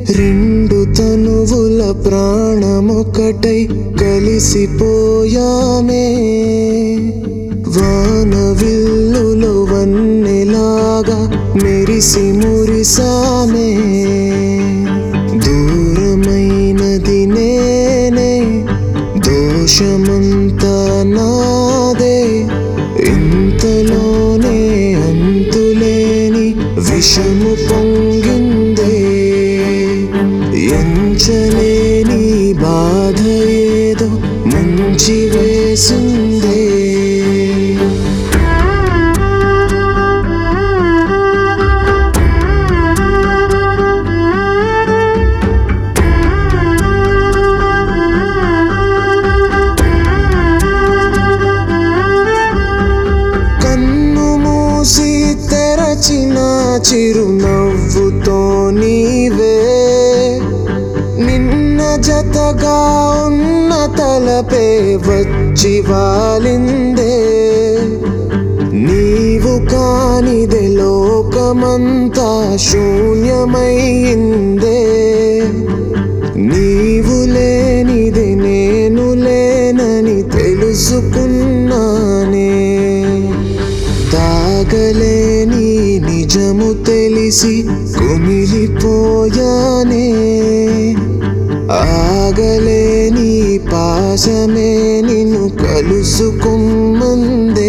రెండు తనువుల ప్రాణమొకటై కలిసిపోయామే వాన విల్లులో వన్నెలాగా మెరిసి మురిసామే దూరమైనది నేనే దోషమంతా నాదే ఇంతలోనే అంతులేని విషము పొంగిందే ఎంచలేని బాధ ఏదో ముంచి వేసిందే కన్ను మూసి తెరచిన చిరునవ్వుతో నీవే నిన్న జతగా ఉన్న తలపే వచ్చి వాలిందే నీవు కానిదే లోకమంతా శూన్యమైందే నీవు లేనిది నేను లేనని తెలుసుకున్నానే తాగలేని నిజము తెలిసి కుమిలిపోయానే ఆగలేని పాసమే నిన్ను కలుసుకుమ్మందే